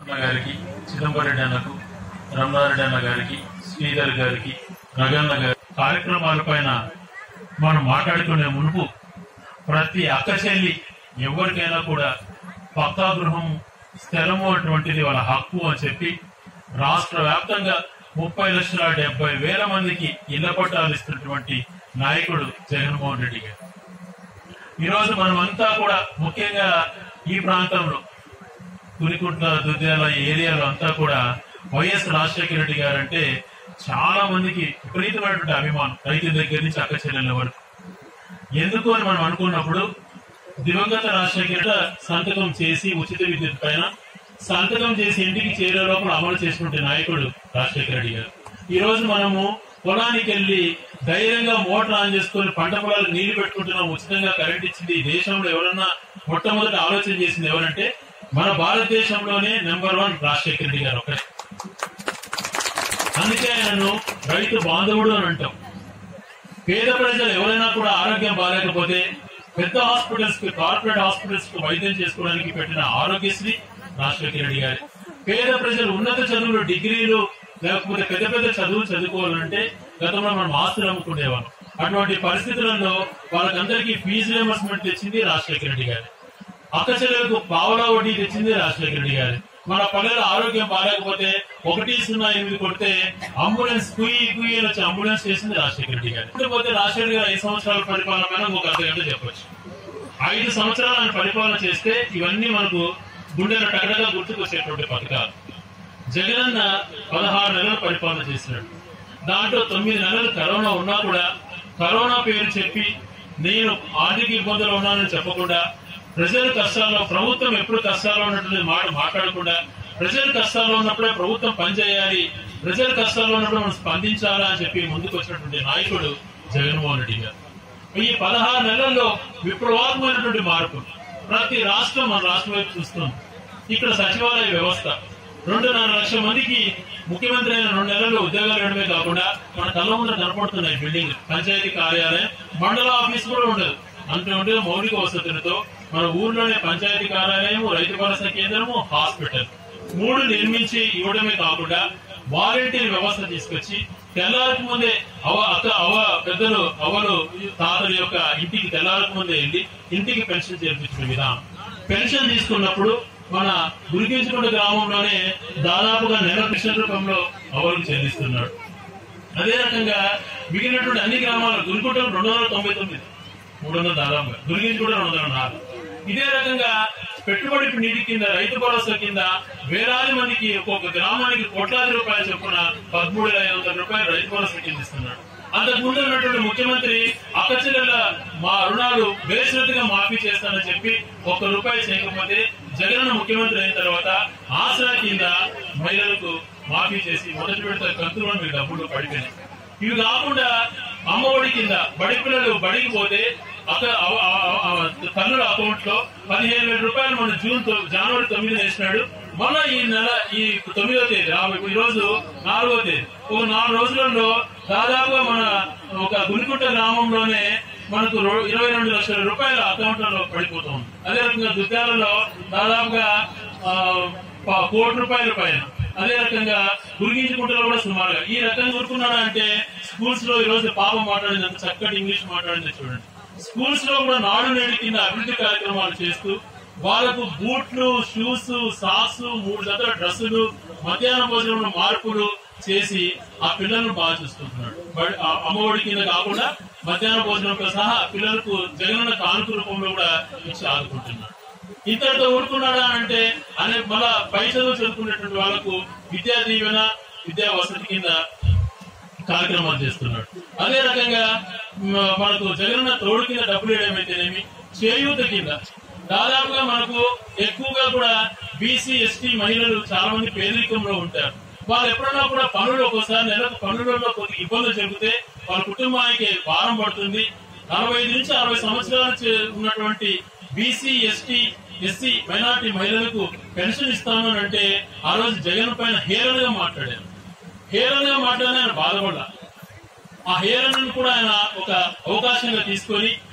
అన్న గారికి చిదంబరెడ్డి అన్నకు రమణారెడ్డి అన్న గారికి శ్రీధర్ గారికి రగన్న గారి కార్యక్రమాలపైన మనం మాట్లాడుకునే మునుపు ప్రతి అక్క చెల్లి ఎవరికైనా కూడా పక్కా గృహం స్థలము అటువంటిది వాళ్ళ హక్కు అని చెప్పి రాష్ట్ర వ్యాప్తంగా ముప్పై లక్షల డెబ్బై వేల మందికి ఇళ్ల పట్టాలు ఇస్తున్నటువంటి నాయకుడు జగన్మోహన్ రెడ్డి గారు ఈరోజు మనమంతా కూడా ముఖ్యంగా ఈ ప్రాంతంలో పులికుంట్ల దుద్యాల ఏరియాలో అంతా కూడా వైఎస్ రాజశేఖర రెడ్డి గారు అంటే చాలా మందికి విపరీతమైనటువంటి అభిమానం రైతుల దగ్గర నుంచి అక్క చెల్లెల వరకు ఎందుకు అని మనం అనుకున్నప్పుడు దివంగత రాజశేఖర సంతకం చేసి ఉచిత విద్యుత్ పైన సంతకం చేసి ఇంటికి చేరే లోపల అమలు చేసినటువంటి నాయకుడు రాజశేఖర రెడ్డి గారు ఈ రోజు మనము పొలానికి వెళ్లి ధైర్యంగా మోటార్ ఆన్ చేసుకుని పంట పొలాలకు నీళ్లు పెట్టుకుంటున్నాం ఉచితంగా కరెంట్ ఇచ్చింది ఈ దేశంలో ఎవరన్నా మొట్టమొదటి ఆలోచన చేసింది ఎవరంటే మన భారతదేశంలోనే నెంబర్ వన్ రాజశేఖర రెడ్డి గారు ఒకటే అందుకే ఆయనను రైతు బాంధవుడు అని అంటాం పేద ప్రజలు ఎవరైనా కూడా ఆరోగ్యం బాగాలేకపోతే పెద్ద హాస్పిటల్స్ కి కార్పొరేట్ హాస్పిటల్స్ కి వైద్యం చేసుకోవడానికి పెట్టిన ఆరోగ్యశ్రీ రాజశేఖర రెడ్డి గారి పేద ప్రజలు ఉన్నత చదువులు డిగ్రీలు లేకపోతే పెద్ద పెద్ద చదువులు చదువుకోవాలంటే గతంలో మనం ఆస్తులు అమ్ముకునేవాళ్ళం అటువంటి పరిస్థితులలో వాళ్ళకందరికీ ఫీజు రియంబర్స్మెంట్ తెచ్చింది రాజశేఖర రెడ్డి గారి అక్క చెల్లెలకు పావలా వడ్డీ తెచ్చింది రాజశేఖర రెడ్డి గారి మన పల్లెల ఆరోగ్యం బాగాలేకపోతే ఒకటి సున్నా ఎనిమిది కొడితే అంబులెన్స్ కుయ్యి కుయ్యి అని వచ్చి అంబులెన్స్ చేసింది రాజశేఖర రెడ్డి గారు లేకపోతే రాజశేఖర గారు ఐదు సంవత్సరాల పరిపాలన పైన ఒక అర్ధ గంట చెప్పొచ్చు ఐదు సంవత్సరాలు ఆయన పరిపాలన చేస్తే ఇవన్నీ మనకు గుండెల టగడగా గుర్తుకొచ్చేటువంటి పథకాలు జగనన్న పదహారు నెలలు పరిపాలన చేసినాడు దాంట్లో తొమ్మిది నెలలు కరోనా ఉన్నా కూడా కరోనా పేరు చెప్పి నేను ఆర్థిక ఇబ్బందులు ఉన్నానని చెప్పకుండా ప్రజల కష్టాల్లో ప్రభుత్వం ఎప్పుడు కష్టాల్లో ఉన్నటువంటి మాట మాట్లాడకుండా ప్రజల కష్టాల్లో ఉన్నప్పుడే ప్రభుత్వం పనిచేయాలి ప్రజల కష్టాల్లో ఉన్నప్పుడు మనం స్పందించాలా అని చెప్పి ముందుకు వచ్చినటువంటి నాయకుడు జగన్మోహన్ రెడ్డి గారు ఈ పదహారు నెలల్లో విప్లవాత్మకమైనటువంటి మార్పు ప్రతి రాష్ట్రం మన రాష్ట్రం వైపు చూస్తుంది ఇక్కడ సచివాలయ వ్యవస్థ రెండున్నర లక్షల మందికి ముఖ్యమంత్రి అయిన రెండు నెలల్లో ఉద్యోగాలు ఇవ్వడమే కాకుండా మన కళ్ళ ముందు కనపడుతున్నాయి బిల్డింగ్ పంచాయతీ కార్యాలయం మండల ఆఫీస్ కూడా ఉండదు అంటే ఉంటే మౌలిక వసతులతో మన ఊర్లోనే పంచాయతీ కార్యాలయం రైతు భరోసా కేంద్రము హాస్పిటల్ మూడు నిర్మించి ఇవ్వడమే కాకుండా వాలంటీర్ వ్యవస్థ తీసుకొచ్చి తెల్లారకు ముందే అవ అక్క అవ పెద్దలు అవలు తాతల యొక్క ఇంటికి తెల్లారకు ముందే వెళ్ళి ఇంటికి పెన్షన్ చేర్పించిన విధానం పెన్షన్ తీసుకున్నప్పుడు మన గురికించుకుంట గ్రామంలోనే దాదాపుగా నెల పెన్షన్ రూపంలో అవలకు చెల్లిస్తున్నాడు అదే రకంగా మిగిలినటువంటి అన్ని గ్రామాలు గురికుంటలు రెండు వందల తొంభై తొమ్మిది మూడు వందల దాదాపుగా గురిగించి కూడా రెండు వందల నాలుగు ఇదే రకంగా పెట్టుబడి నీటి కింద రైతు భరోసా కింద వేలాది మందికి ఒక్కొక్క గ్రామానికి కోట్లాది రూపాయలు చొప్పున పదమూడు వేల ఐదు వందల రూపాయలు రైతు భరోసా కింద ఇస్తున్నాడు అంతకు ముందు ఉన్నటువంటి ముఖ్యమంత్రి అక్కచెల్లెల మా రుణాలు బేషరతుగా మాఫీ చేస్తానని చెప్పి ఒక్క రూపాయి చేయకపోతే జగన్ ముఖ్యమంత్రి అయిన తర్వాత ఆసరా కింద మహిళలకు మాఫీ చేసి మొదటి విడత కంతులో మీ డబ్బులు పడిపోయినాయి ఇవి కాకుండా అమ్మఒడి కింద బడి పిల్లలు బడికి పోతే అక్క అవ- అవ- అవ- తల్లుల అకౌంట్ లో పదిహేను వేల రూపాయలు మన జూన్ తొ- జనవరి తొమ్మిది వేసినాడు మళ్ళా ఈ నెల ఈ తొమ్మిదో తేదీ ఆ ఈ రోజు నాలుగో తేదీ ఒక నాలుగు రోజులలో దాదాపుగా మన ఒక గురికుంట గ్రామంలోనే మనకు రో- ఇరవై రెండు లక్షల రూపాయల అకౌంట్లలో పడిపోతుంది అదే రకంగా దుద్దాలలో దాదాపుగా ఆ, ప- కోటి రూపాయల పైన అదే రకంగా గురిగించుకుంటలో కూడా సుమారుగా ఈ రకంగా ఊరుకున్నాడా అంటే స్కూల్స్ లో ఈ రోజు పాప మాట్లాడింది అంత చక్కటి ఇంగ్లీష్ మాట్లాడింది చూడండి స్కూల్స్ లో కూడా నాడు నేడు కింద అభివృద్ధి కార్యక్రమాలు చేస్తూ వాళ్ళకు బూట్లు షూస్ సాక్స్ మూడు జతల డ్రెస్సులు మధ్యాహ్న భోజనంలో మార్పులు చేసి ఆ పిల్లలను బాగా చూసుకుంటున్నాడు బడి- ఆ అమ్మఒడి కింద కాకుండా మధ్యాహ్న భోజనంతో సహా పిల్లలకు జగనన్న కానుక రూపంలో కూడా ఇచ్చి ఆదుకుంటున్నాడు ఇంతటితో ఊరుకున్నాడా అంటే అనే మళ్ళా పై చదువు చదువుకునేటువంటి వాళ్ళకు విద్యా దీవెన విద్యా వసతి కింద కార్యక్రమాలు చేస్తున్నాడు అదే రకంగా మ- మనకు జగనన్న తోడు కింద డబ్బులు వేయడమైతేనేమి చేయూత కింద దాదాపుగా మనకు ఎక్కువగా కూడా బీసీ ఎస్టీ మహిళలు చాలా మంది పేదరికంలో ఉంటారు వాళ్ళు ఎప్పుడన్నా కూడా పనులు ఒక్కోసారి నెలకు పనులలో కొద్ది ఇబ్బందులు జరిగితే వాళ్ళ కుటుంబానికి భారం పడుతుంది నలభై ఐదు నుంచి అరవై సంవత్సరాలు చే- ఉన్నటువంటి బీసీ ఎస్టీ ఎస్సీ మైనార్టీ మహిళలకు పెన్షన్ ఇస్తాను అని అంటే ఆ రోజు జగన్ పైన హేళనగా మాట్లాడారు హేళనగా మాట్లాడిన ఆయన బాధపడ్డా ఆ హేళనను కూడా ఆయన ఒక అవకాశంగా తీసుకొని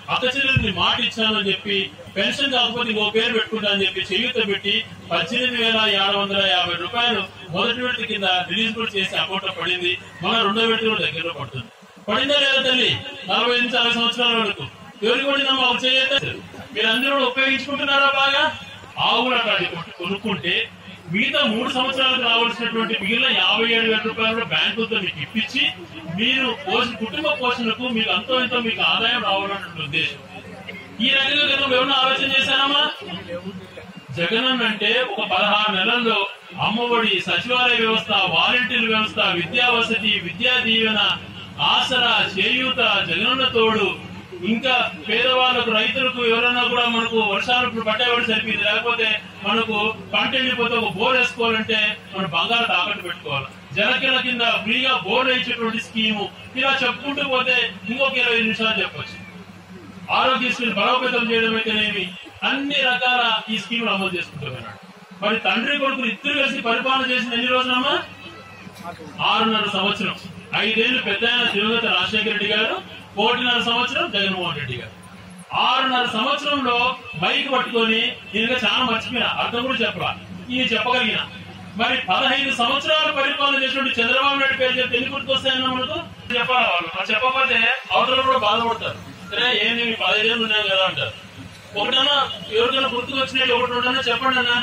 అక్క చెల్లెలకి మాట ఇచ్చానని చెప్పి పెన్షన్ కాకపోతే ఇంకో పేరు పెట్టుకుంటా అని చెప్పి చేయూత పెట్టి పద్దెనిమిది వేల ఏడు వందల యాభై రూపాయలు మొదటి విడత కింద రిలీజ్ కూడా చేసి అకౌంట్ లో పడింది మన రెండో విడత కూడా దగ్గరలో పడుతుంది పడిందా లేదా తల్లి నలభై నుంచి అరవై సంవత్సరాల వరకు ఎవరికి పడిందమ్మా ఒక చేయొద్దు మీరందరూ కూడా ఉపయోగించుకుంటున్నారా బాగా ఆవుల కాడి కొనుక్కుంటే మిగతా మూడు సంవత్సరాలకు రావాల్సినటువంటి మిగిలిన యాభై ఏడు వేల రూపాయలు బ్యాంకులతో మీకు ఇప్పించి మీరు పోషణ కుటుంబ పోషణకు మీకు అంతో ఎంతో మీకు ఆదాయం రావాలన్నటువంటి ఉద్దేశం ఈ రకంగా గతం ఏమన్నా ఆలోచన చేశారమ్మా జగనన్న అంటే ఒక పదహారు నెలల్లో అమ్మఒడి సచివాలయ వ్యవస్థ వాలంటీర్ వ్యవస్థ విద్యా వసతి విద్యా దీవెన ఆసరా చేయూత జగనన్న తోడు ఇంకా పేదవాళ్ళకు రైతులకు ఎవరైనా కూడా మనకు వర్షాలు పట్టేవాడు సరిపోయింది లేకపోతే మనకు పంట ఎండిపోతే ఒక బోర్ వేసుకోవాలంటే మనం బంగారు తాకట్టు పెట్టుకోవాలి జలకిల కింద ఫ్రీగా బోర్ వేసేటువంటి స్కీము ఇలా చెప్పుకుంటూ పోతే ఇంకొక ఇరవై నిమిషాలు చెప్పొచ్చు ఆరోగ్యశ్రీని బలోపేతం చేయడం అయితేనేమి అన్ని రకాల ఈ స్కీములు అమలు చేసుకుంటున్నాడు మరి తండ్రి కొడుకులు ఇద్దరు కలిసి పరిపాలన చేసిన ఎన్ని రోజులమ్మా ఆరున్నర సంవత్సరం ఐదేళ్లు పెద్ద ఆయన తిరుగత రాజశేఖర రెడ్డి గారు కోటిన్నర సంవత్సరం జగన్మోహన్ రెడ్డి గారు ఆరున్నర సంవత్సరంలో బైక్ పట్టుకొని నేను చాలా మర్చిపోయినా అర్థం కూడా చెప్పరా ఇది చెప్పగలిగిన మరి పదహైదు సంవత్సరాలు పరిపాలన చేసినటువంటి చంద్రబాబు నాయుడు పేరు చెప్తే ఎన్ని గుర్తుకొస్తాయన్న మనకు చెప్పాలి వాళ్ళు మరి చెప్పకపోతే అవతల కూడా బాధపడతారు సరే ఏంది మీ పదహైదేళ్ళు ఉన్నాయి కదా అంటారు ఒకటన్నా ఎవరికైనా గుర్తుకు వచ్చినట్టు ఒకటి ఉండన్నా చెప్పండి అన్నా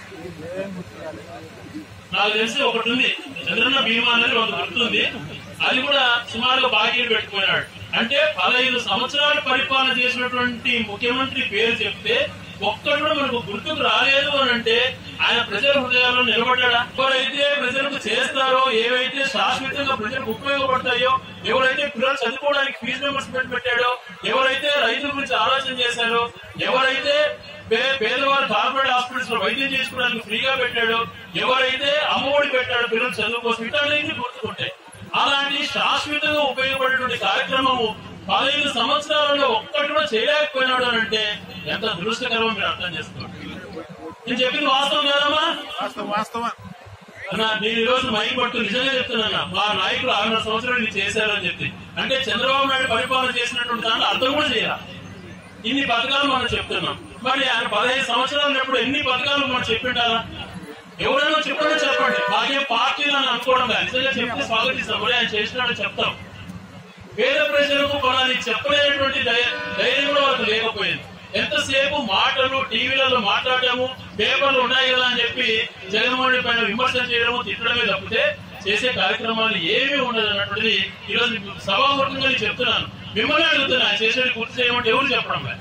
నాకు తెలిసి ఒకటి ఉంది చంద్రన్న బీమా అనేది ఒక గుర్తుంది అది కూడా సుమారుగా బాకీలు పెట్టుకున్నాడు అంటే పదహైదు సంవత్సరాలు పరిపాలన చేసినటువంటి ముఖ్యమంత్రి పేరు చెప్తే ఒక్కడు కూడా మనకు గుర్తుకు రాలేదు అని అంటే ఆయన ప్రజల హృదయాల్లో నిలబడ్డా ఎవరైతే ప్రజలకు చేస్తారో ఏవైతే శాశ్వతంగా ప్రజలకు ఉపయోగపడతాయో ఎవరైతే పిల్లలు చదువుకోవడానికి ఫీజు మెంబర్స్మెంట్ పెట్టాడో ఎవరైతే రైతుల గురించి ఆలోచన చేశారో ఎవరైతే పే- పేదవారు కార్పొరేట్ హాస్పిటల్స్ లో వైద్యం చేసుకోవడానికి ఫ్రీగా పెట్టాడో ఎవరైతే అమ్మఒడి పెట్టాడో పిల్లలు చదువు కోసం ఇటాలన్నీ గుర్తుకుంటాయి అలాంటి శాశ్వతంగా ఉపయోగపడేటువంటి కార్యక్రమము పదహైదు సంవత్సరాలలో ఒక్కటి కూడా చేయలేకపోయినాడు అని అంటే ఎంత దురదృష్టకరమో మీరు అర్థం చేసుకోండి నేను చెప్పింది వాస్తవం కాదమ్మా వాస్తవం వాస్తవం అన్న నేను ఈ రోజు మైక్ పట్టు నిజంగా చెప్తున్నా మా నాయకులు ఆరున్నర సంవత్సరాలు ఇది చేశారని చెప్పి అంటే చంద్రబాబు నాయుడు పరిపాలన చేసినటువంటి దాంట్లో అర్థం కూడా చేయాలి ఇన్ని పథకాలు మనం చెప్తున్నాం మరి ఆయన పదహైదు సంవత్సరాలు ఎప్పుడు ఎన్ని పథకాలు మనం చెప్పింటారా ఎవరైనా చెప్పండి చెప్పండి మాకేం పార్టీలు అని అనుకోవడం కాదు నిజంగా చెప్తే స్వాగతిస్తాం మరి ఆయన చేసినాడని చెప్తాం పేద ప్రజలకు కొనాలి చెప్పలేనటువంటి ధై- ధైర్యం కూడా వాళ్ళకి లేకపోయింది ఎంతసేపు మాటలు టీవీలలో మాట్లాడటము పేపర్లు ఉన్నాయి కదా అని చెప్పి జగన్మోహన్ రెడ్డి పైన విమర్శలు చేయడము తిట్టడమే తప్పితే చేసే కార్యక్రమాలు ఏమీ ఉండదు అన్నటువంటిది ఈరోజు మీకు సభాముఖంగా నేను చెప్తున్నాను మిమ్మల్ని అడుగుతున్నా ఆయన చేసేది గుర్తు చేయమంటే ఎవరు చెప్పడం లేదు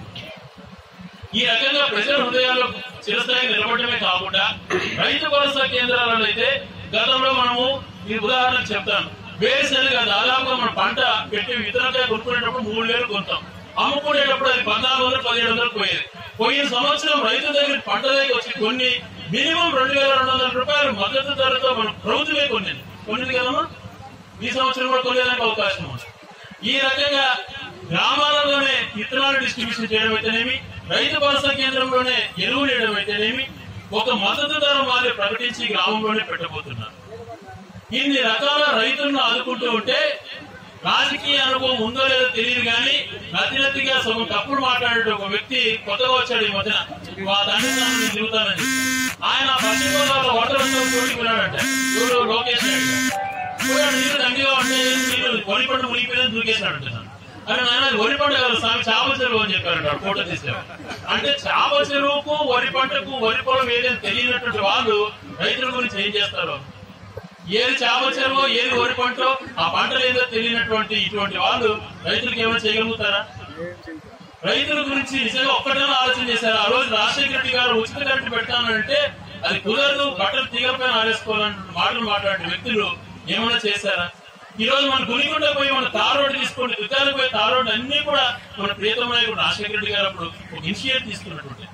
ఈ రకంగా ప్రజల హృదయాల్లో చిరస్థాయి నిలబడమే కాకుండా రైతు భరోసా కేంద్రాలలో అయితే గతంలో మనము ఈ ఉదాహరణ చెప్తాను వేరుశనగ దాదాపుగా మన పంట పెట్టి విత్తనకాయ కొనుక్కునేటప్పుడు మూడు వేలు కొంటాం అమ్ముకునేటప్పుడు అది పద్నాలుగు వందలు పదిహేడు వందలు పోయేది పోయిన సంవత్సరం రైతు దగ్గర పంట దగ్గర వచ్చి కొన్ని మినిమం రెండు వేల రెండు వందల రూపాయలు మద్దతు ధరతో మనం ప్రభుత్వమే కొన్నింది కొన్నింది కదమ్మా ఈ సంవత్సరం కూడా కొనేదానికి అవకాశం ఉంది ఈ రకంగా గ్రామాలలోనే విత్తనాలు డిస్ట్రిబ్యూషన్ చేయడం అయితేనేమి రైతు భరోసా కేంద్రంలోనే ఎరువులు వేయడం అయితేనేమి ఒక మద్దతు ధర వారి ప్రకటించి గ్రామంలోనే పెట్టబోతున్నారు ఇన్ని రకాల రైతులను ఆదుకుంటూ ఉంటే రాజకీయ అనుభవం ఉందో లేదో తెలియదు కానీ నతినతిగా సగం తప్పుడు మాట్లాడే ఒక వ్యక్తి కొత్తగా వచ్చాడు ఈ మధ్యన మా తండ్రి తాను తిరుగుతానని ఆయన పశ్చిమ గోదావరిలో ఓటర్లతో కూడుకున్నాడంట ఎవరు లోకేష్ నాయుడు గారు. పోయాడు నీళ్ళు దండిగా ఉంటే నీళ్ళు వరి పంట మునిగిపోయిందని దూకేసినాడు అంటున్నాను అరే నాయన అది వరి పంట కాదు స్వామి చేప చెరువు అని చెప్పారంట వాడు ఫోటో తీసారు అంటే చేప చెరువుకు వరి పంటకు వరి పొలం ఏదైనా తెలియనటువంటి వాళ్ళు రైతుల గురించి ఏం చేస్తారు ఏది చేప చెరువు ఏది వరి పంట ఆ పంటలు ఏదో తెలియనటువంటి ఇటువంటి వాళ్ళు రైతులకు ఏమైనా చేయగలుగుతారా రైతుల గురించి నిజంగా ఒక్కటైనా ఆలోచన చేశారు ఆ రోజు రాజశేఖర రెడ్డి గారు ఉచిత కరెంటు పెడతానంటే అది కుదరదు బట్టలు తీగలపైన ఆరేసుకోవాలంటే మాటలు మాట్లాడే వ్యక్తులు ఏమైనా చేశారా ఈ రోజు మన గునిగుండ పోయి మన తార్ రోడ్డు తీసుకోండి దుకాణాలకు పోయి తార్ రోడ్డు అన్ని కూడా మన ప్రియతమ నాయకుడు రాజశేఖర రెడ్డి గారు అప్పుడు ఒక ఇనిషియేట్ తీసుకున్నటువంటి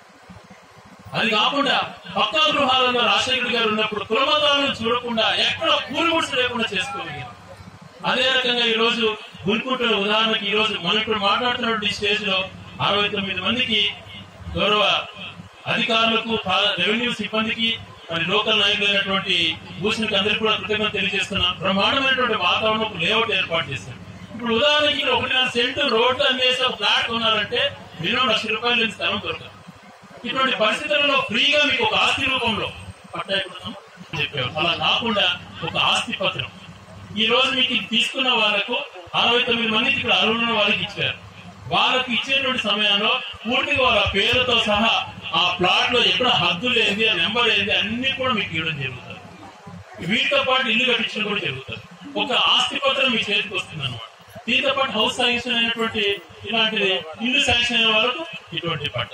అది కాకుండా పక్కా గృహాలలో రాజశేఖర గారు ఉన్నప్పుడు కులమతాలను చూడకుండా ఎక్కడ కూలి గుడిసె లేకుండా చేసుకోగలిగారు అదే రకంగా ఈ రోజు గుంటూరు ఉదాహరణకి ఈ రోజు మనం ఇప్పుడు మాట్లాడుతున్నటువంటి ఈ స్టేజ్ లో అరవై తొమ్మిది మందికి గౌరవ అధికారులకు పా- రెవెన్యూ సిబ్బందికి మరి లోకల్ నాయకులైనటువంటి భూషణ్కి అందరికీ కూడా కృతజ్ఞత తెలియజేస్తున్నాం బ్రహ్మాండమైనటువంటి వాతావరణం లేఅవుట్ ఏర్పాటు చేశారు ఇప్పుడు ఉదాహరణకి ఇక్కడ ఒకటిన్నర సెంటు రోడ్డు అమ్మేసి ఒక ఫ్లాట్ కొనాలంటే మినిమం లక్ష రూపాయలు లేని స్థలం దొరకదు ఇటువంటి పరిస్థితులలో ఫ్రీగా మీకు ఒక ఆస్తి రూపంలో పట్టా ఇవ్వడం చెప్పారు అలా కాకుండా ఒక ఆస్తి పత్రం ఈ రోజు మీకు ఇది తీసుకున్న వాళ్ళకు అరవై తొమ్మిది మందికి ఇక్కడ అర్హులున్న వాళ్ళకి ఇచ్చారు వాళ్ళకి ఇచ్చేటువంటి సమయంలో పూర్తిగా వాళ్ళ పేరుతో సహా ఆ ప్లాట్ లో ఎక్కడ హద్దులు ఏంది ఆ నెంబర్ ఏంది అన్ని కూడా మీకు ఇవ్వడం జరుగుతుంది వీటితో పాటు ఇల్లు కట్టించడం కూడా జరుగుతుంది ఒక ఆస్తి పత్రం మీ చేతికి వస్తుంది అనమాట దీంతో పాటు హౌస్ శాంక్షన్ అయినటువంటి ఇలాంటిది ఇల్లు శాంక్షన్ అయిన వాళ్ళకు ఇటువంటి పట్ట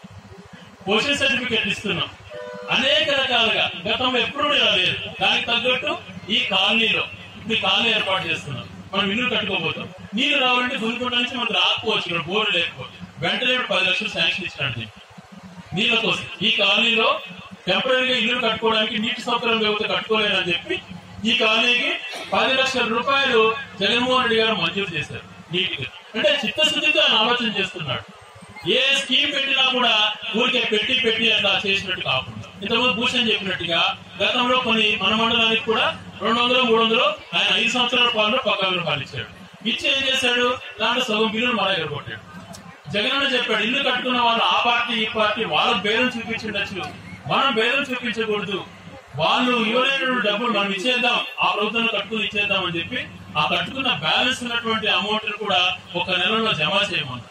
పొజిషన్ సర్టిఫికేట్ ఇస్తున్నాం అనేక రకాలుగా గతంలో ఎప్పుడు ఇలా లేదు దానికి తగ్గట్టు ఈ కాలనీలో ఇప్పుడు ఈ కాలనీ ఏర్పాటు చేస్తున్నాం మనం ఇల్లు కట్టుకోబోతాం నీళ్ళు రావాలంటే గురికొండ నుంచి మనకు రాకపోవచ్చు ఇక్కడ బోర్డు లేకపోతే వెంటనే ఇప్పుడు పది లక్షలు శాంక్షన్ ఇచ్చినట్టు నీళ్ళ కోసం ఈ కాలనీలో టెంపరీగా ఇల్లు కట్టుకోవడానికి నీటి సౌకర్యం లేకపోతే కట్టుకోలేనని చెప్పి ఈ కాలనీకి పది లక్షల రూపాయలు జగన్మోహన్ రెడ్డి గారు మంజూరు చేశారు నీటిగా అంటే చిత్తశుద్ధితో ఆయన ఆలోచన చేస్తున్నాడు ఏ స్కీమ్ పెట్టినా కూడా ఊరికే పెట్టి పెట్టి అట్లా చేసినట్టు కాకుండా ఇంతకుముందు భూషణ్ చెప్పినట్టుగా గతంలో కొన్ని మన మండలానికి కూడా రెండు వందలు మూడు వందలు ఆయన ఐదు సంవత్సరాల పాలన పక్క రూపాయలు ఇచ్చాడు ఇచ్చి ఏం చేశాడు దాంట్లో సగం బిల్లులు మన దగ్గర కొట్టాడు జగన్ చెప్పాడు ఇల్లు కట్టుకున్న వాళ్ళు ఆ పార్టీ ఈ పార్టీ వాళ్ళ బేరం చూపించండొచ్చు మనం బేరం చూపించకూడదు వాళ్ళు ఇవ్వలేనటువంటి డబ్బులు మనం ఇచ్చేద్దాం ఆ ప్రభుత్వంలో కట్టుకుని ఇచ్చేద్దాం అని చెప్పి ఆ కట్టుకున్న బ్యాలెన్స్ ఉన్నటువంటి అమౌంట్ కూడా ఒక నెలలో జమ చేయమన్నారు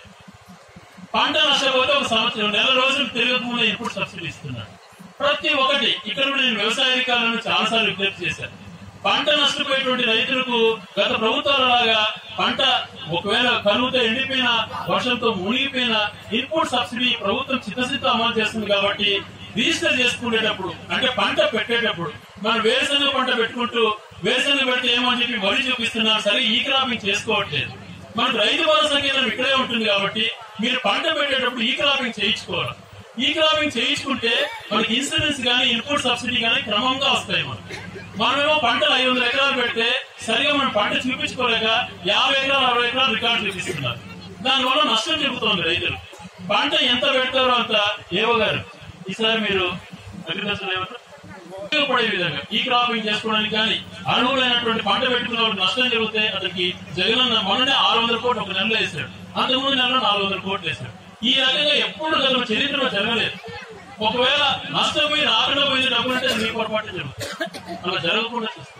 పంట నష్టపోతే ఒక సంవత్సరం నెల రోజులు తిరగక ముందే ఇన్పుట్ సబ్సిడీ ఇస్తున్నాడు ప్రతి ఒక్కటి ఇక్కడ కూడా నేను వ్యవసాయ అధికారులను చాలా సార్లు విజ్ఞప్తి చేశాను పంట నష్టపోయేటువంటి రైతులకు గత ప్రభుత్వాల లాగా పంట ఒకవేళ కరువుతో ఎండిపోయిన వర్షంతో మునిగిపోయిన ఇన్పుట్ సబ్సిడీ ప్రభుత్వం చిత్తశుద్ధి అమలు చేస్తుంది కాబట్టి రిజిస్టర్ చేసుకునేటప్పుడు అంటే పంట పెట్టేటప్పుడు మనం వేరుశనగ పంట పెట్టుకుంటూ వేరుశనగ పెడితే ఏమో అని చెప్పి వరి చూపిస్తున్నాం సరే ఈ క్రాపింగ్ చేసుకోవట్లేదు మనకు రైతు భరోసా కేంద్రం ఇక్కడే ఉంటుంది కాబట్టి మీరు పంట పెట్టేటప్పుడు ఈ క్రాపింగ్ చేయించుకోవాలి ఈ క్రాపింగ్ చేయించుకుంటే మనకి ఇన్సూరెన్స్ గానీ ఇన్పుట్ సబ్సిడీ గానీ క్రమంగా వస్తాయి మనకి మనమేమో పంటలు ఐదు వందల ఎకరాలు పెడితే సరిగా మనం పంట చూపించుకోలేక యాభై ఎకరాలు అరవై ఎకరాలు రికార్డు చూపిస్తున్నారు దానివల్ల నష్టం చెబుతోంది రైతులు పంట ఎంత పెడతారో అంత ఏవో గారు ఈసారి మీరు అగ్రికల్చర్ ఏమంటారు ఉపయోగపడే విధంగా ఈ క్రాపింగ్ చేసుకోవడానికి కానీ అర్హులైనటువంటి పంట పెట్టుకున్న వాడికి నష్టం జరిగితే అతనికి జగనన్న మొన్ననే ఆరు వందల కోట్లు ఒక నెలలో వేశాడు అంతకుముందు నెలలో నాలుగు వందల కోట్లు వేశాడు ఈ రకంగా ఎప్పుడు గత చరిత్రలో జరగలేదు ఒకవేళ నష్టపోయి రాకుండా పోయిన డబ్బులు అంటే మీ పొరపాటు జరుగుతుంది అలా జరగకుండా చూస్తాం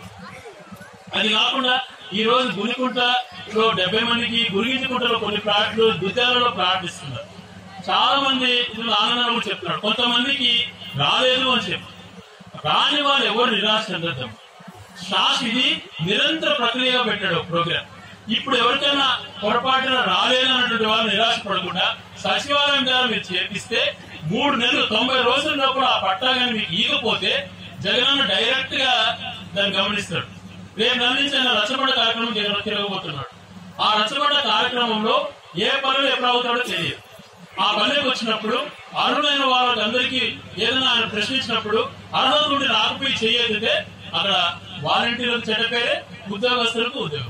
అది కాకుండా ఈ రోజు గురికుంటలో డెబ్బై మందికి గురిగించుకుంటలో కొన్ని ప్లాట్లు దుద్యాలలో ప్రార్థిస్తున్నారు చాలా మంది ఇందులో ఆనందం కూడా చెప్తున్నారు కొంతమందికి రాలేదు అని చెప్పి రాని వాళ్ళు ఎవరు నిరాశ చెందద్దాం షాస్ ఇది నిరంతర ప్రక్రియగా పెట్టాడు ప్రోగ్రామ్ ఇప్పుడు ఎవరికైనా పొరపాటున రాలేదన్నటువంటి వాళ్ళు నిరాశ పడకుండా సచివాలయం ద్వారా మీరు చేపిస్తే మూడు నెలలు తొంభై రోజుల లోపల ఆ పట్టా కానీ మీకు ఈగపోతే జగనన్న డైరెక్ట్ గా దాన్ని గమనిస్తాడు రేపు నెల నుంచి ఆయన రచ్చబండ కార్యక్రమం జగన్ తిరగబోతున్నాడు ఆ రచ్చబండ కార్యక్రమంలో ఏ పనులు ఎప్పుడు అవుతాడో తెలియదు ఆ పల్లెకి వచ్చినప్పుడు అర్హులైన వాళ్ళందరికీ ఏదైనా ఆయన ప్రశ్నించినప్పుడు అర్హత నుండి రాకపోయి చేయగలిగితే అక్కడ వాలంటీర్లకు చెడ్డ పేరే ఉద్యోగస్తులకు ఉద్యోగం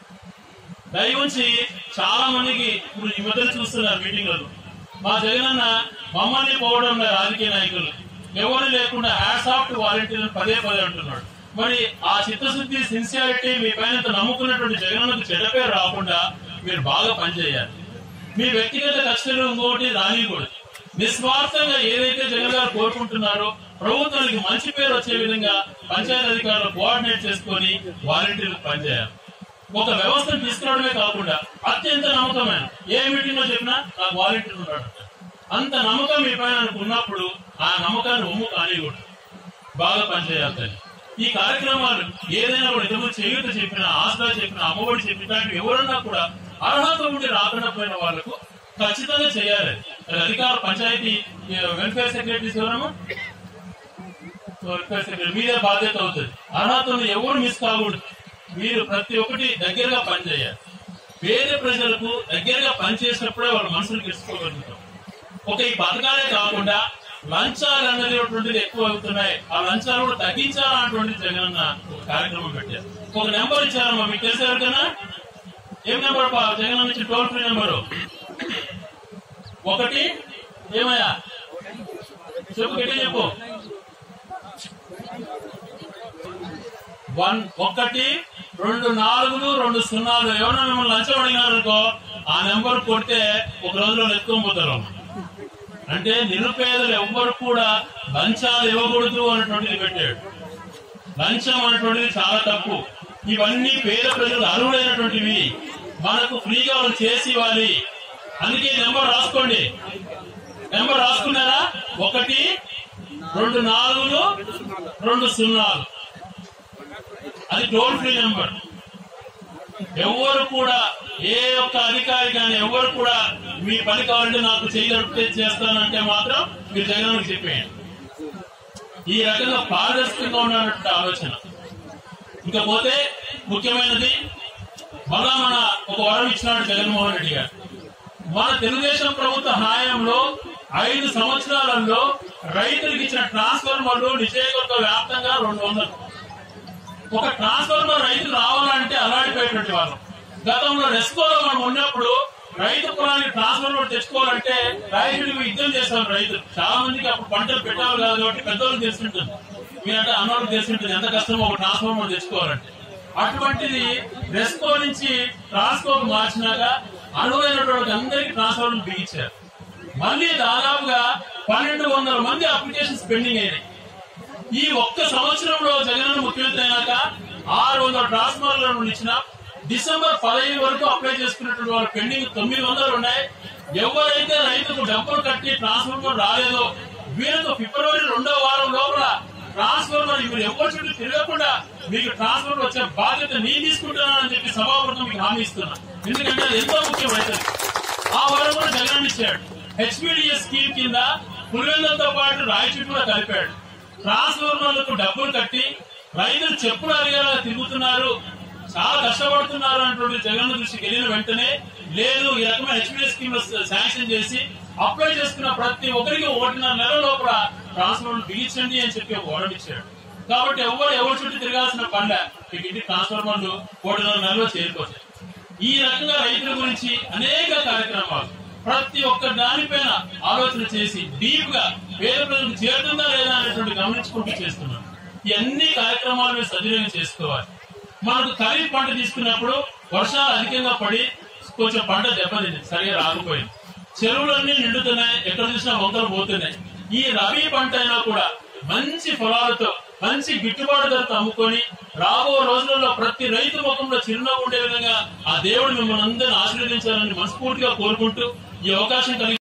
దయవుంచి చాలా మందికి ఇప్పుడు ఈ మధ్యన చూస్తున్నారు మీటింగ్లలో మా జగనన్న మమ్మల్ని పోవడం లే రాజకీయ నాయకులు ఎవరు లేకుండా హ్యాట్స్ ఆఫ్ టు వాలంటీర్లు పదే పదే అంటున్నాడు మరి ఆ చిత్తశుద్ధి సిన్సియారిటీ మీ పైన ఇంత నమ్ముకున్నటువంటి జగనన్నకు చెడ్డ పేరు రాకుండా మీరు బాగా పనిచేయాలి మీ వ్యక్తిగత కక్షలు ఇంకోటి రానియకూడదు నిస్వార్థంగా ఏదైతే జగన్ గారు కోరుకుంటున్నారో ప్రభుత్వానికి మంచి పేరు వచ్చే విధంగా పంచాయతీ అధికారులు కోఆర్డినేట్ చేసుకొని వాలంటీర్లకు పనిచేయాలి ఒక వ్యవస్థను తీసుకురావడమే కాకుండా అత్యంత నమ్మకమైన ఏ మీటింగ్ లో చెప్పినా నాకు వాలంటీర్ ఉన్నాడు అంత నమ్మకం మీ పైన ఆయనకు ఉన్నప్పుడు ఆ నమ్మకాన్ని ఒమ్ము కానివ్వకూడదు బాగా పనిచేయాలి తల్లి. ఈ కార్యక్రమాలు ఏదైనా కూడా ఇంతకుముందు చేయూత చెప్పిన ఆసరా చెప్పిన అమ్మఒడి చెప్పిన ఇలాంటివి ఎవరన్నా కూడా అర్హత ఉండి రాకుండా పోయిన వాళ్ళకు ఖచ్చితంగా చేయాలి అది అధికార పంచాయతీ వెల్ఫేర్ సెక్రటరీస్ ఎవరమ్మా వెల్ఫేర్ సెక్రటరీ మీదే బాధ్యత అవుతుంది అర్హత ఉన్న ఎవరు మిస్ కాకూడదు మీరు ప్రతి ఒక్కటి దగ్గరగా పనిచేయాలి పేద ప్రజలకు దగ్గరగా పనిచేసినప్పుడే వాళ్ళ మనసులు గెలుచుకోగలుగుతాం ఒక ఈ పథకాలే కాకుండా లంచాలు అనేటువంటిది ఎక్కువ అవుతున్నాయి ఆ లంచాలు కూడా తగ్గించాలన్నటువంటి జగన్ అన్న ఒక కార్యక్రమం పెట్టారు ఒక నెంబర్ ఇచ్చారమ్మా మీకు తెలిసే ఎవరికైనా ఏం నెంబర్ పా జగన్ అన్న ఇచ్చిన టోల్ ఫ్రీ నెంబరు ఒకటి ఏమయ్యా చెప్పు గట్టి చెప్పు వన్ ఒకటి రెండు నాలుగులు రెండు సున్నాలు ఎవరైనా మిమ్మల్ని లంచం అడిగినారనుకో ఆ నెంబర్ కొడితే ఒక రోజులో ఎత్తుకోబోతారు అంటే నిరుపేదలు ఎవ్వరు కూడా లంచాలు ఇవ్వకూడదు అనేటువంటిది పెట్టాడు లంచం అనేటువంటిది చాలా తప్పు ఇవన్నీ పేద ప్రజలు అర్హులైనటువంటివి మనకు ఫ్రీగా వాళ్ళు చేసి ఇవ్వాలి అందుకే ఈ నెంబర్ రాసుకోండి నెంబర్ రాసుకున్నారా ఒకటి రెండు నాలుగులు రెండు సున్నాలు అది టోల్ ఫ్రీ నెంబర్ ఎవరు కూడా ఏ ఒక్క అధికారి కానీ ఎవరు కూడా మీ పని కావాలంటే నాకు చేయగలిగితే చేస్తానంటే మాత్రం మీరు జగన్ చెప్పేయండి ఈ రకంగా పారదర్శకంగా ఉన్నటువంటి ఆలోచన ఇంకా పోతే ముఖ్యమైనది మళ్ళా మన ఒక వరం ఇచ్చినాడు జగన్మోహన్ రెడ్డి గారు మన తెలుగుదేశం ప్రభుత్వ హాయంలో ఐదు సంవత్సరాలలో రైతులకు ఇచ్చిన ట్రాన్స్ఫార్మర్లు నిజేకవర్గ వ్యాప్తంగా రెండు వందలు ఒక ట్రాన్స్ఫార్మర్ రైతు రావాలంటే అలాడిపోయేటువంటి వాళ్ళు గతంలో రెస్కోలో మనం ఉన్నప్పుడు రైతు పొలానికి ట్రాన్స్ఫార్మర్ తెచ్చుకోవాలంటే రైతులకు యుద్ధం చేశారు రైతులు చాలా మందికి అప్పుడు పంటలు పెట్టాలి కాదు కాబట్టి పెద్దవాళ్ళకి తెలుసుంటుంది మీరంటే అన్నోళ్ళకి తెలుసుంటుంది ఎంత కష్టమో ఒక ట్రాన్స్ఫార్మర్ తెచ్చుకోవాలంటే అటువంటిది రెస్కో నుంచి ట్రాన్స్కోకు మార్చినాక అర్హులైనటువంటి అందరికీ ట్రాన్స్ఫార్మర్ బిగించారు మళ్ళీ దాదాపుగా పన్నెండు వందల మంది అప్లికేషన్స్ పెండింగ్ అయినాయి ఈ ఒక్క సంవత్సరంలో జగన్ ముఖ్యమంత్రి అయినాక ఆరు వందల ట్రాన్స్ఫార్మర్లను ఇచ్చిన డిసెంబర్ పదహైదు వరకు అప్లై చేసుకున్నటువంటి వాళ్ళ పెండింగ్ తొమ్మిది వందలు ఉన్నాయి ఎవరైతే రైతుకు డబ్బులు కట్టి ట్రాన్స్ఫార్మర్ రాలేదో వీళ్ళకు ఫిబ్రవరి రెండో వారం లోపల ట్రాన్స్ఫార్మర్ మీరు ఎవరి చుట్టూ తిరగకుండా మీకు ట్రాన్స్ఫార్మర్ వచ్చే బాధ్యత నేను తీసుకుంటున్నానని చెప్పి సభాపతి మీకు హామీ ఇస్తున్నా ఎందుకంటే అది ఎంతో ముఖ్యం రైతులకు ఆ వరం కూడా జగన్ ఇచ్చాడు హెచ్పిడిఎస్ స్కీమ్ కింద పులివెందులతో పాటు రాయచూటి కూడా కలిపాడు ట్రాన్స్ఫార్మర్లకు డబ్బులు కట్టి రైతులు చెప్పులు అడిగేలా తిరుగుతున్నారు చాలా కష్టపడుతున్నారు అన్నటువంటి జగన్ దృష్టికి వెళ్ళిన వెంటనే లేదు ఈ రకమైన హెచ్పిఎస్ స్కీమ్ శాంక్షన్ చేసి అప్లై చేసుకున్న ప్రతి ఒక్కరికి ఒకటిన్నర నెల లోపల ట్రాన్స్ఫార్మర్ బిగించండి అని చెప్పి ఒక ఆర్డర్ ఇచ్చాడు కాబట్టి ఎవరు ఎవరి చుట్టూ తిరగాల్సిన పనిలే మీకు ఇంటి ట్రాన్స్ఫార్మర్లు ఒకటిన్నర నెలలో చేరుకోవచ్చు ఈ రకంగా రైతుల గురించి అనేక కార్యక్రమాలు ప్రతి ఒక్క దానిపైన ఆలోచన చేసి డీప్ గా పేద ప్రజలకు చేరుతుందా లేదా అనేటువంటి గమనించుకుంటూ చేస్తున్నాం ఈ అన్ని కార్యక్రమాలు మీరు సద్వినియోగం చేసుకోవాలి మనకు ఖరీఫ్ పంట తీసుకున్నప్పుడు వర్షాలు అధికంగా పడి కొంచెం పంట దెబ్బతింది సరిగా రాకపోయింది చెరువులన్నీ నిండుతున్నాయి ఎక్కడ చూసినా వంకలు పోతున్నాయి ఈ రబీ పంట అయినా కూడా మంచి ఫలాలతో మంచి గిట్టుబాటు ధరతో అమ్ముకొని రాబో రోజులలో ప్రతి రైతు ముఖంలో చిరునవ్వు ఉండే విధంగా ఆ దేవుడు మిమ్మల్ని అందరిని ఆశీర్వదించాలని మనస్ఫూర్తిగా కోరుకుంటూ ఈ అవకాశం కలిగి